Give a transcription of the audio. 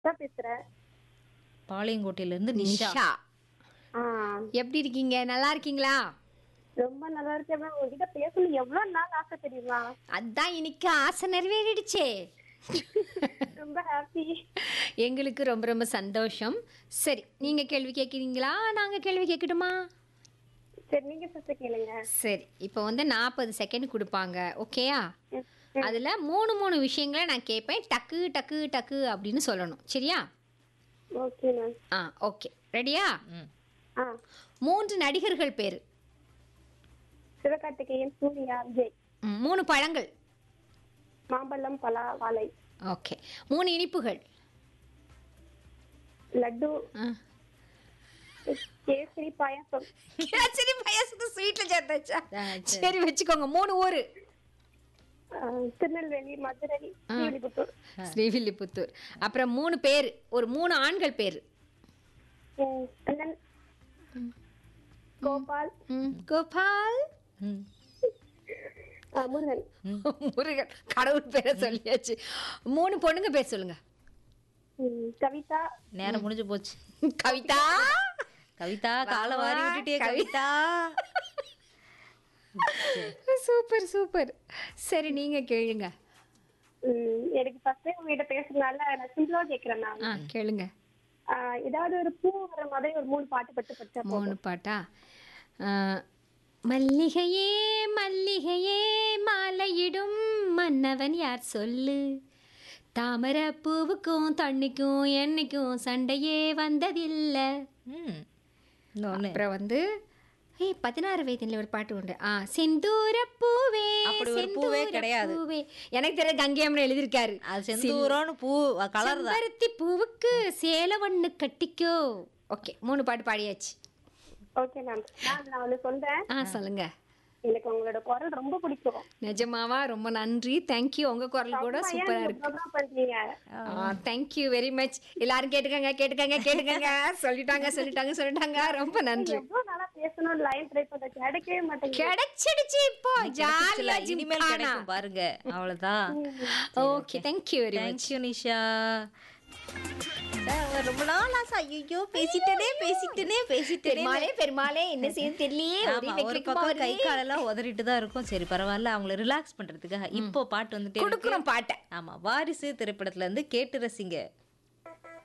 தான் பேசுறேன் பாளையங்கோட்டையில இருந்து நிஷா நிஷா ஆ, எப்படி இருக்கீங்க நல்லா இருக்கீங்களா ரொம்ப நல்லா இருக்கேன் மேம் உங்ககிட்ட பேசணும் எவ்வளவு நாள் ஆசை தெரியுமா அதான் இன்னைக்கு ஆசை நிறைவேறிடுச்சே ரொம்ப ஹாப்பி எங்களுக்கு ரொம்ப ரொம்ப சந்தோஷம் சரி நீங்க கேள்வி கேட்குறீங்களா நாங்க கேள்வி கேட்கட்டுமா சரி நீங்க ஃபர்ஸ்ட் கேளுங்க சரி இப்போ வந்து நாற்பது செகண்ட் கொடுப்பாங்க ஓகேயா ம், அதில் மூணு மூணு விஷயங்களை நான் கேட்பேன் டக்கு டக்கு டக்கு அப்படின்னு சொல்லணும் சரியா ஓகே மேம் ஆ ஓகே ரெடியா ம். ஆ மூன்று நடிகர்கள் பேர் சிவகார்த்திகேயன் சூர்யா விஜய் ம், மூணு பழங்கள் மாம்பழம் பலா வாழை ஓகே மூணு இனிப்புகள் லட்டு ஆ. கேசரி பாயாசம் சரி பயசுக்கு ஸ்வீட்ல சேர்த்தாச்சா ஆ, சரி. சரி வச்சுக்கோங்க மூணு ஊர் ஆ, திருநெல்வேலி மதுரை ஸ்ரீவில்லிபுத்தூர் ஸ்ரீவில்லிபுத்தூர் அப்புறம் மூணு பேர் ஒரு மூணு ஆண்கள் பேர் ம், அண்ணன் கோபால் ம், கோபால் ம். ஆ, முருகன் முருகன் கடவுள் பேரை சொல்லியாச்சு மூணு பொண்ணுங்க பேர் சொல்லுங்க ம், கவிதா நேரம் முடிஞ்சு போச்சு கவிதா கவிதா காலை வாரி விட்டுட்டே கவிதா சூப்பர் சூப்பர் சரி நீங்க கேளுங்க ம், எனக்கு ஃபர்ஸ்ட் உங்ககிட்ட பேசுறதுனால நான் சிம்பிளா கேக்குறேன் மேம் ஆ கேளுங்க ஆ, ஏதாவது ஒரு பூ வர மாதிரி ஒரு மூணு பாட்டு பட்டு படிச்சா போதும் மூணு பாட்டா ஆ, மல்லிகையே மல்லிகையே மாலையிடும் மன்னவன் யார் சொல்லு தாமரை பூவுக்கும் தண்ணிக்கும் என்னைக்கும் சண்டையே வந்ததில்லை ம் இன்னொன்னு அப்புறம் வந்து ஏய் பதினாறு வயதுல ஒரு பாட்டு உண்டு ஆ செந்தூர பூவே அப்படி ஒரு பூவே செந்தூர கிடையாது. பூவே எனக்கு தெரிய கங்கையம்மன் எழுதியிருக்காரு அது செந்தூரோன்னு பூ கலர் தான் செம்பருத்தி பூவுக்கு சேலை ஒண்ணு கட்டிக்கோ ஓகே மூணு பாட்டு பாடியாச்சு ஓகே மேம் மேம் நான் ஒன்று சொல்றேன் ஆ சொல்லுங்க எனக்கு உங்களோட குரல் ரொம்ப பிடிக்கும் நிஜமாவா ரொம்ப நன்றி தேங்க்யூ உங்க குரல் கூட சூப்பரா இருக்கு ப்ரோக்ராம் பண்றீங்க தேங்க்யூ வெரி மச் எல்லாரும் கேட்டுக்கங்க கேட்டுக்கங்க கேட்டுக்கங்க சொல்லிட்டாங்க சொல்லிட்டாங்க சொல்லிட்டாங்க ரொம்ப நன்றி எவ்வளவு நாளா பேசணும் லைன் ட்ரை பண்ற கிடைக்கவே மாட்டேங்குது கிடைச்சிடுச்சு இப்போ ஜாலியா இனிமேல் கிடைக்கும் பாருங்க அவ்வளவுதான் okay thank you very much thank you Nisha அஹ் ரொம்ப நாள் ஆசை ஐயோ பேசிட்டனே பேசிட்டனே பேசிட்டனே பெருமாளே பெருமாளே என்ன செய்ய தெரியலையே ஒரே ஆமா, ஒரு வெக்கைக்குமா பக்கம் கை வருதே. காலெல்லாம் உதறிட்டு தான் இருக்கும் சரி பரவாயில்ல அவங்கள ரிலாக்ஸ் பண்றதுக்காக இப்போ பாட்டு வந்துட்டே இருக்கு. கொடுக்குறோம் பாட்டை ஆமா வாரிசு திரைப்படத்துல இருந்து கேட்டு ரசிங்க